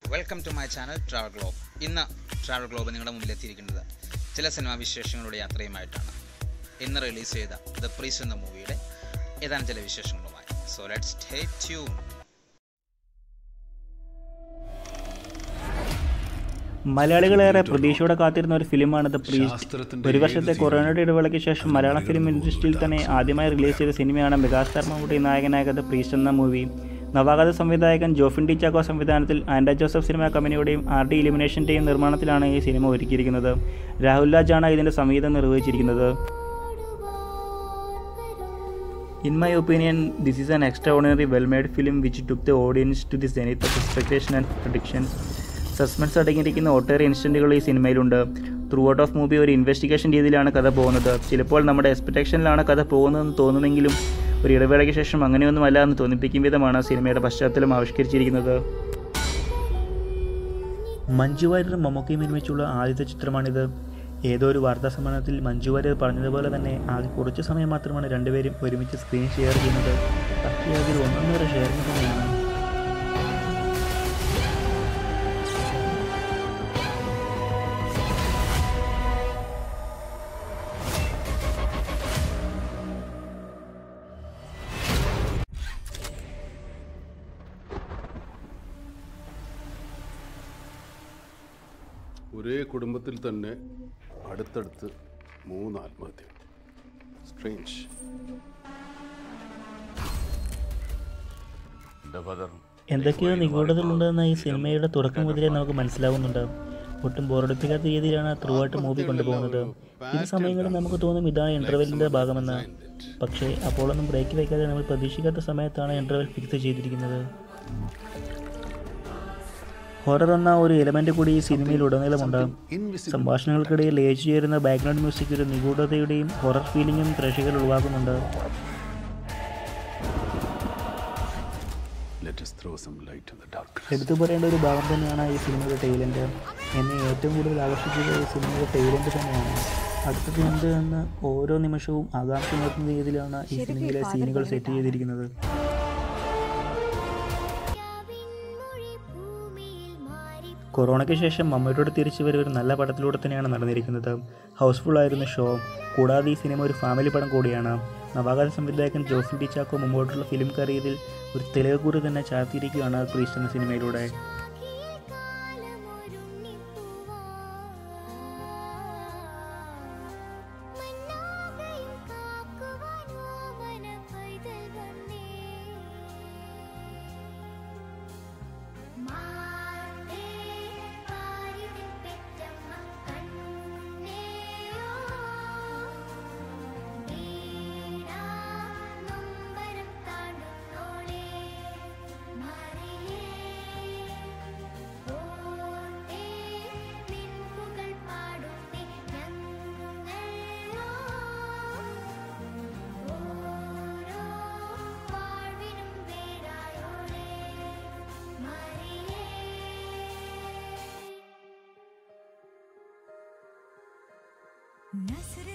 Welcome to my channel travel globe ഇന്ന് travel globe നിങ്ങളുടെ മുന്നിൽ എത്തിയിരിക്കുന്നത് ചില സിനിമാ വിശേഷങ്ങളുടെ യാത്രയുമായിട്ടാണ് ഇന്ന് റിലീസ് ചെയ്ത ദ പ്രീസ് എന്ന മൂവിയുടെ ഏതാനും ചില വിശേഷങ്ങളുമായി സോ ലെറ്റ് സ്റ്റേ ട്യൂൺ മലയാളികളേറെ പ്രതീക്ഷയോടെ കാത്തിരുന്ന ഒരു ഫിലിമാണ് ദ പ്രീസ്റ്റ് ഒരു വർഷത്തെ കൊറോണയുടെ ഇടവേളയ്ക്ക് ശേഷം മലയാള ഫിലിം ഇൻഡസ്ട്രിയിൽ തന്നെ ആദ്യമായി റിലീസ് ചെയ്ത സിനിമയാണ് മെഗാസ്റ്റാർ മമ്മൂട്ടി നായകനായ ദ പ്രീസ്റ്റ് എന്ന മൂവി നവാഗത സംവിധായകൻ ജോഫിൻ ടി ചാക്കോ സംവിധാനത്തിൽ ആൻഡ ജോസഫ് സിനിമ കമ്പനിയുടെയും ആർ ഡി ഇലിമിനേഷൻ്റെയും നിർമ്മാണത്തിലാണ് ഈ സിനിമ ഒരുക്കിയിരിക്കുന്നത് രാഹുൽ രാജാണ് ഇതിൻ്റെ സംഗീതം നിർവഹിച്ചിരിക്കുന്നത് In my opinion, this is an extraordinary well-made film which took the audience to the zenith of expectation and predictions. Suspense അടങ്ങിയിരിക്കുന്ന ഒട്ടേറെ ഇൻസ്റ്റൻറ്റുകൾ ഈ സിനിമയിലുണ്ട് ത്രൂ ഔട്ട് ഓഫ് മൂവി ഒരു ഇൻവെസ്റ്റിഗേഷൻ രീതിയിലാണ് കഥ പോകുന്നത് ചിലപ്പോൾ നമ്മുടെ എക്സ്പെക്ടേഷനിലാണ് കഥ പോകുന്നതെന്ന് തോന്നുമെങ്കിലും ഒരു ഇടവേളയ്ക്ക് ശേഷം അങ്ങനെയൊന്നുമല്ല എന്ന് തോന്നിപ്പിക്കും വിധമാണ് സിനിമയുടെ പശ്ചാത്തലം ആവിഷ്കരിച്ചിരിക്കുന്നത് മഞ്ജു വാര്യരും മമ്മൂക്കയും നിർമ്മിച്ചുള്ള ആദ്യത്തെ ചിത്രമാണിത് ഏതോ ഒരു വാർത്താ സമ്മേളനത്തിൽ മഞ്ജു വാര്യർ പറഞ്ഞതുപോലെ തന്നെ ആകെ കുറച്ച് സമയം മാത്രമാണ് രണ്ടുപേരും ഒരുമിച്ച് സ്ക്രീൻ ഷെയർ ചെയ്യുന്നത് പക്ഷേ അതിൽ ഒന്നൊന്നര ഷെയറിംഗ് തന്നെയാണ് ഒരേ കുടുംബത്തിൽ തന്നെ അടുത്തടുത്ത് മൂന്ന് ആത്മഹത്യ സ്ട്രേഞ്ച് എന്തൊക്കെയോ നിഗൂഢതകളുണ്ടെന്ന് ഈ സിനിമയുടെ തുടക്കം മുതലേ നമുക്ക് മനസ്സിലാവുന്നുണ്ട് ഒട്ടും ബോറടിപ്പിക്കാത്ത രീതിയിലാണ് ത്രൂ ആയിട്ട് മൂവി കൊണ്ടുപോകുന്നത് ഈ സമയങ്ങളിൽ നമുക്ക് തോന്നും ഇതാണ് ഇൻ്റർവെല്ലിൻ്റെ ഭാഗമെന്ന് പക്ഷേ അപ്പോഴൊന്നും ബ്രേക്ക് വയ്ക്കാതെ നമ്മൾ പ്രതീക്ഷിക്കാത്ത സമയത്താണ് ഇൻ്റർവെൽ ഫിക്സ് ചെയ്തിരിക്കുന്നത് ഹൊറർ എന്ന ഒരു എലമെൻ്റ് കൂടി ഈ സിനിമയിൽ ഉടനീളമുണ്ട് സംഭാഷണങ്ങൾക്കിടയിൽ ലയിച്ചു ചേരുന്ന ബാക്ക്ഗ്രൗണ്ട് മ്യൂസിക് ഒരു നിഗൂഢതയുടെയും ഹൊറർ ഫീലിംഗും പ്രേക്ഷകർ ഉളവാക്കുന്നുണ്ട് let us throw some light in the darkness. എടുത്തു പറയേണ്ട ഒരു ഭാഗം തന്നെയാണ് ഈ സിനിമയുടെ ടൈലൻഡ് എന്നെ ഏറ്റവും കൂടുതൽ ആകർഷിച്ചത് ഈ സിനിമയുടെ ടൈലൻഡ് തന്നെയാണ് അടുത്തത് എന്ത് എന്ന് ഓരോ നിമിഷവും ആകാംക്ഷ നിർത്തുന്ന രീതിയിലാണ് ഈ സിനിമയിലെ സീനുകൾ സെറ്റ് ചെയ്തിരിക്കുന്നത് കൊറോണയ്ക്ക് ശേഷം മമ്മൂട്ടിയുടെ തിരിച്ചുവരവ് ഒരു നല്ല പടത്തിലൂടെ തന്നെയാണ് നടന്നിരിക്കുന്നത് ഹൗസ്ഫുൾ ആയിരുന്ന ഷോ കൂടാതെ ഈ സിനിമ ഒരു ഫാമിലി പടം കൂടിയാണ് നവാഗത സംവിധായകൻ ജോഫിൻ ടി ചാക്കോ മുമ്പോട്ടുള്ള ഫിലിം കരിയറിൽ ഒരു തെളിവ് കൂടി തന്നെ ചാർത്തിയിരിക്കുകയാണ് പ്രീസ്റ്റ് എന്ന സിനിമയിലൂടെ നസ്ര